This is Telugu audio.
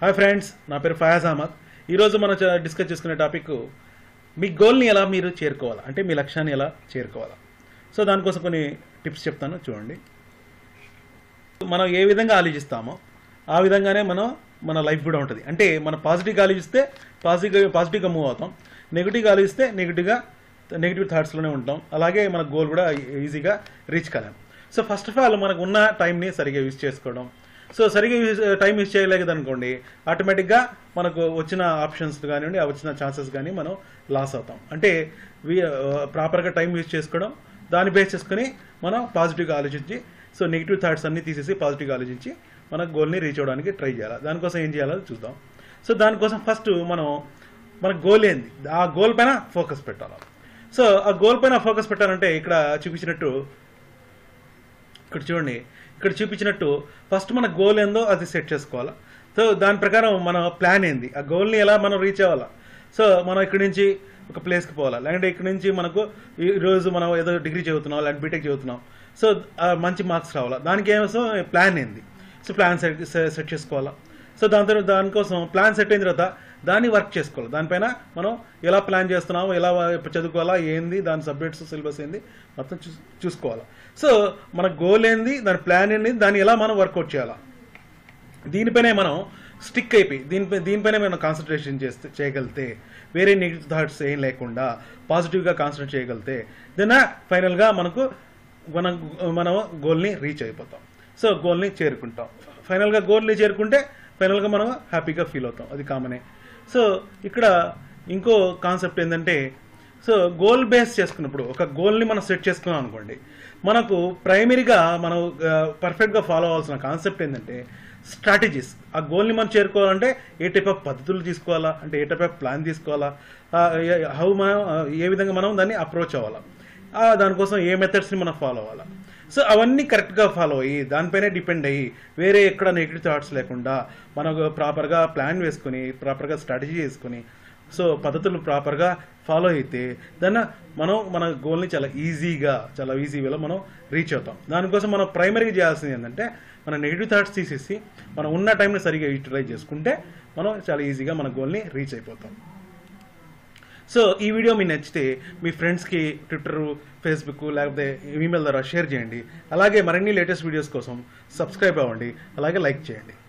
హాయ్ ఫ్రెండ్స్ నా పేరు ఫయాజ్ అహ్మద్ ఈరోజు మనం చ- డిస్కస్ చేసుకునే టాపిక్ మీ గోల్ని ఎలా మీరు చేరుకోవాలా అంటే మీ లక్ష్యాన్ని ఎలా చేరుకోవాలా సో దానికోసం కొన్ని టిప్స్ చెప్తాను చూడండి మనం ఏ విధంగా ఆలోచిస్తామో ఆ విధంగానే మనం మన లైఫ్ కూడా ఉంటుంది అంటే మనం పాజిటివ్గా ఆలోచిస్తే పాజిటివ్గా పాజిటివ్గా మూవ్ అవుతాం నెగిటివ్గా ఆలోచిస్తే నెగిటివ్గా నెగిటివ్ థాట్స్లోనే ఉంటాం అలాగే మన గోల్ కూడా ఈజీగా రీచ్ కాలేం సో ఫస్ట్ ఆఫ్ ఆల్ మనకు ఉన్న టైంని సరిగా యూజ్ చేసుకోవడం సో సరిగా యూజ్ టైం యూజ్ చేయలేదు అనుకోండి ఆటోమేటిక్గా మనకు వచ్చిన ఆప్షన్స్ కానివ్వండి ఆ వచ్చిన ఛాన్సెస్ కానీ మనం లాస్ అవుతాం అంటే ప్రాపర్గా టైం యూజ్ చేసుకోవడం దాన్ని బేస్ చేసుకొని మనం పాజిటివ్గా ఆలోచించి సో నెగిటివ్ థాట్స్ అన్ని తీసేసి పాజిటివ్గా ఆలోచించి మన గోల్ని రీచ్ అవ్వడానికి ట్రై చేయాలి దానికోసం ఏం చేయాలో చూద్దాం సో దానికోసం ఫస్ట్ మనం మన గోల్ ఏంది ఆ గోల్ పైన ఫోకస్ పెట్టాలి సో ఆ గోల్ పైన ఫోకస్ పెట్టాలంటే ఇక్కడ చూపించినట్టు ఇక్కడ చూడండి ఇక్కడ చూపించినట్టు ఫస్ట్ మన గోల్ ఏందో అది సెట్ చేసుకోవాలా సో దాని ప్రకారం మన ప్లాన్ ఏంది ఆ గోల్ని ఎలా మనం రీచ్ అవ్వాలా సో మనం ఇక్కడి నుంచి ఒక ప్లేస్కి పోవాలా లేదంటే ఇక్కడ నుంచి మనకు ఈ రోజు మనం ఏదో డిగ్రీ చదువుతున్నాం లేదంటే బీటెక్ చదువుతున్నాం సో ఆ మంచి మార్క్స్ రావాలా దానికి ఏమో ప్లాన్ ఏంది సో ప్లాన్ సెట్ సెట్ చేసుకోవాలా సో దాని తర్వాత దానికోసం ప్లాన్ సెట్ అయిన తర్వాత దాన్ని వర్క్ చేసుకోవాలి దానిపైన మనం ఎలా ప్లాన్ చేస్తున్నాము ఎలా చదువుకోవాలా ఏంది దాని సబ్జెక్ట్స్ సిలబస్ ఏంది మొత్తం చూ చూసుకోవాలా సో మన గోల్ ఏంది దాని ప్లాన్ ఏంది దాన్ని ఎలా మనం వర్కౌట్ చేయాలా దీనిపైనే మనం స్టిక్ అయిపోయి దీనిపై దీనిపైనే మనం కాన్సన్ట్రేషన్ చేస్తే చేయగలిగితే వేరే నెగిటివ్ థాట్స్ ఏం లేకుండా పాజిటివ్గా కాన్సన్ట్రేట్ చేయగలిగితే దెన్ ఫైనల్గా మనకు మనం మనం గోల్ని రీచ్ అయిపోతాం సో గోల్ని చేరుకుంటాం ఫైనల్గా గోల్ని చేరుకుంటే ఫైనల్గా మనం హ్యాపీగా ఫీల్ అవుతాం అది కామనే సో ఇక్కడ ఇంకో కాన్సెప్ట్ ఏంటంటే సో గోల్ బేస్ చేసుకున్నప్పుడు ఒక గోల్ని మనం సెట్ చేసుకున్నాం అనుకోండి మనకు ప్రైమరీగా మనం పర్ఫెక్ట్గా ఫాలో అవ్వాల్సిన కాన్సెప్ట్ ఏంటంటే స్ట్రాటజీస్ ఆ గోల్ని మనం చేరుకోవాలంటే ఏ టైప్ ఆఫ్ పద్ధతులు తీసుకోవాలా అంటే ఏ టైప్ ఆఫ్ ప్లాన్ తీసుకోవాలా హౌ మనం ఆ, ఏ విధంగా మనం దాన్ని అప్రోచ్ అవ్వాలా ఆ, దానికోసం ఏ మెథడ్స్ని మనం ఫాలో అవ్వాలా సో అవన్నీ కరెక్ట్గా ఫాలో అయ్యి దానిపైనే డిపెండ్ అయ్యి వేరే ఎక్కడ నెగిటివ్ థాట్స్ లేకుండా మనకు ప్రాపర్గా ప్లాన్ వేసుకొని ప్రాపర్గా స్ట్రాటజీ వేసుకొని సో పద్ధతులు ప్రాపర్గా ఫాలో అయితే దాన్ని మనం మన గోల్ని చాలా ఈజీగా చాలా ఈజీ వేలో మనం రీచ్ అవుతాం దానికోసం మనం ప్రైమరీగా చేయాల్సింది ఏంటంటే మన నెగిటివ్ థాట్స్ తీసేసి మనం ఉన్న టైంని సరిగా యూటిలైజ్ చేసుకుంటే మనం చాలా ఈజీగా మన గోల్ని రీచ్ అయిపోతాం సో ఈ వీడియో మీకు నచ్చితే మీ ఫ్రెండ్స్కి ట్విట్టర్ ఫేస్బుక్ లేకపోతే ఈమెయిల్ ద్వారా షేర్ చేయండి అలాగే మరిన్ని లేటెస్ట్ వీడియోస్ కోసం సబ్స్క్రైబ్ అవ్వండి అలాగే లైక్ చేయండి